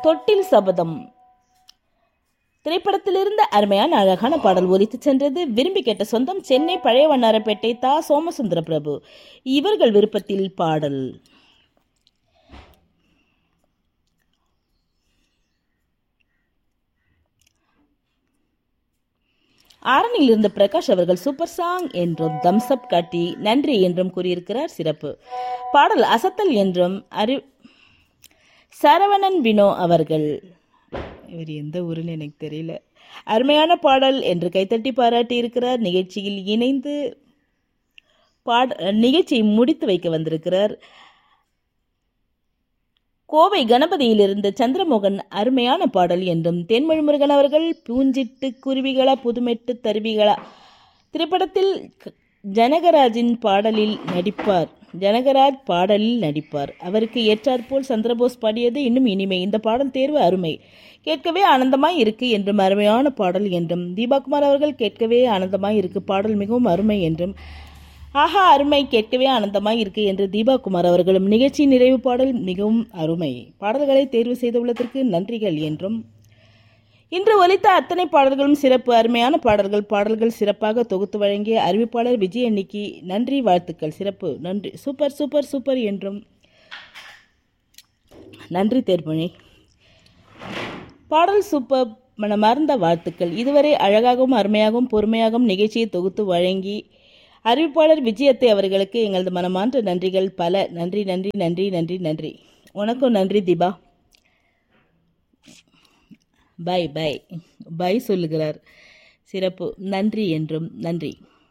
தொட்டில் சபதம் திரைப்படத்திலிருந்து அருமையான அழகான பாடல் ஒலித்து சென்றது விரும்பி கேட்ட சொந்தம் சென்னை பழைய வண்ணாரப்பேட்டை தா சோமசுந்தர பிரபு இவர்கள் விருப்பத்தில் பாடல் ஆரணியில் இருந்த பிரகாஷ் அவர்கள் சூப்பர் சாங் என்றும் தம்ஸ் அப் காட்டி நன்றி என்றும் கூறியிருக்கிறார் சிறப்பு பாடல் அசத்தல் என்றும் அறி சரவணன் வினோ அவர்கள் இவர் எந்த ஊருன்னு எனக்கு தெரியல அருமையான பாடல் என்று கைத்தட்டி பாராட்டி இருக்கிறார் நிகழ்ச்சியில் இணைந்து பாட நிகழ்ச்சியை முடித்து வைக்க வந்திருக்கிறார் கோவை கணபதியிலிருந்து சந்திரமோகன் அருமையான பாடல் என்றும் தேன்மொழி முருகன் அவர்கள் பூஞ்சிட்டு குருவிகளா புதுமெட்டு தருவிகளா திரைப்படத்தில் க- ஜனகராஜின் பாடலில் நடிப்பார் ஜனகராஜ் பாடலில் நடிப்பார் அவருக்கு ஏற்றாற்போல் சந்திரபோஸ் பாடியது இன்னும் இனிமை இந்த பாடல் தேர்வு அருமை கேட்கவே ஆனந்தமாய் இருக்கு என்றும் அருமையான பாடல் என்றும் தீபாகுமார் அவர்கள் கேட்கவே ஆனந்தமாய் இருக்கு பாடல் மிகவும் அருமை என்றும் ஆஹா அருமை கேட்கவே ஆனந்தமாய் இருக்கு என்று தீபாகுமார் அவர்களும் நிகழ்ச்சி நிறைவு பாடல் மிகவும் அருமை பாடல்களை தேர்வு செய்துள்ளதற்கு நன்றிகள் என்றும் இன்று ஒலித்த அத்தனை பாடல்களும் சிறப்பு அருமையான பாடல்கள் பாடல்கள் சிறப்பாக தொகுத்து வழங்கிய அறிவிப்பாளர் விஜய் அன்னிக்கு நன்றி வாழ்த்துக்கள் சிறப்பு நன்றி சூப்பர் சூப்பர் சூப்பர் என்றும் நன்றி தேர்மொழி பாடல் சூப்பர் மனமார்ந்த வாழ்த்துக்கள் இதுவரை அழகாகவும் அருமையாகவும் பொறுமையாகவும் நிகழ்ச்சியை தொகுத்து வழங்கி அறிவிப்பாளர் விஜயத்தை அவர்களுக்கு எங்களது மனமார்ந்த நன்றிகள் பல நன்றி நன்றி நன்றி நன்றி நன்றி உனக்கும் நன்றி தீபா பை பை பை சொல்லுகிறார் சிறப்பு நன்றி என்றும் நன்றி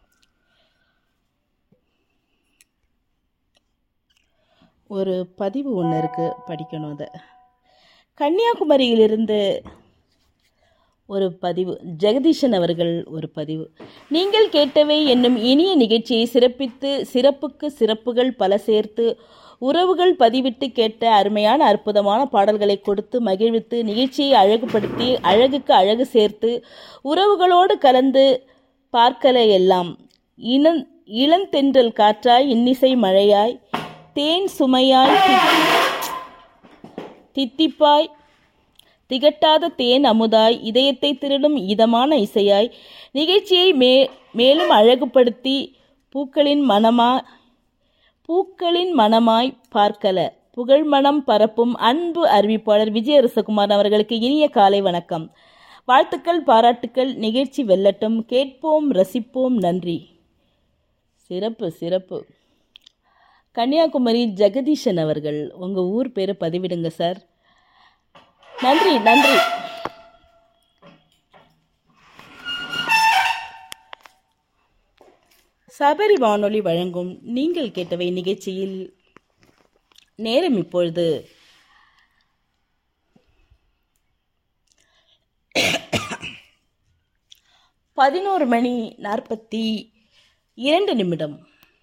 ஒரு பதிவு ஒன்று இருக்கு படிக்கணும் அதை கன்னியாகுமரியிலிருந்து ஒரு பதிவு ஜெகதீஷன் அவர்கள் ஒரு பதிவு நீங்கள் கேட்டவை என்னும் இனிய நிகழ்ச்சியை சிறப்பித்து சிறப்புக்கு சிறப்புகள் பல சேர்த்து உறவுகள் பதிவிட்டு கேட்ட அருமையான அற்புதமான பாடல்களை கொடுத்து மகிழ்வித்து நிகழ்ச்சியை அழகுபடுத்தி அழகுக்கு அழகு சேர்த்து உறவுகளோடு கலந்து பார்க்கல எல்லாம் இளம் இளந்தென்றல் காற்றாய் இன்னிசை மழையாய் தேன் சுமையாய் தி- தித்திப்பாய் திகட்டாத தேன் அமுதாய் இதயத்தை திருடும் இதமான இசையாய் நிகழ்ச்சியை மே மேலும் அழகுபடுத்தி பூக்களின் மனமா பூக்களின் மனமாய் பார்க்கல புகழ் மனம் பரப்பும் அன்பு அறிவிப்பாளர் விஜய அரசகுமார் அவர்களுக்கு இனிய காலை வணக்கம் வாழ்த்துக்கள் பாராட்டுக்கள் நிகழ்ச்சி வெல்லட்டும் கேட்போம் ரசிப்போம் நன்றி சிறப்பு சிறப்பு கன்னியாகுமரி ஜெகதீஷன் அவர்கள் உங்கள் ஊர் பேரை பதிவிடுங்க சார் நன்றி நன்றி சபரி வானொலி வழங்கும் நீங்கள் கேட்டவை நிகழ்ச்சியில் நேரம் இப்பொழுது பதினோரு மணி நாற்பத்தி இரண்டு நிமிடம்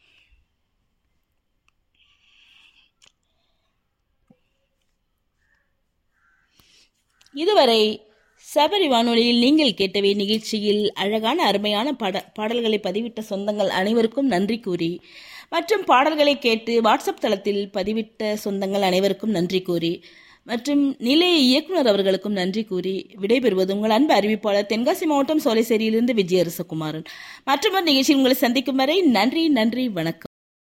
இதுவரை சபரி வானொலியில் நீங்கள் கேட்டவை நிகழ்ச்சியில் அழகான அருமையான பாட பாடல்களை பதிவிட்ட சொந்தங்கள் அனைவருக்கும் நன்றி கூறி மற்றும் பாடல்களை கேட்டு வாட்ஸ்அப் தளத்தில் பதிவிட்ட சொந்தங்கள் அனைவருக்கும் நன்றி கூறி மற்றும் நிலைய இயக்குனர் அவர்களுக்கும் நன்றி கூறி விடைபெறுவது உங்கள் அன்பு அறிவிப்பாளர் தென்காசி மாவட்டம் சோலைசேரியிலிருந்து விஜயரசகுமாரன் மற்றொரு நிகழ்ச்சியில் உங்களை சந்திக்கும் வரை நன்றி நன்றி வணக்கம்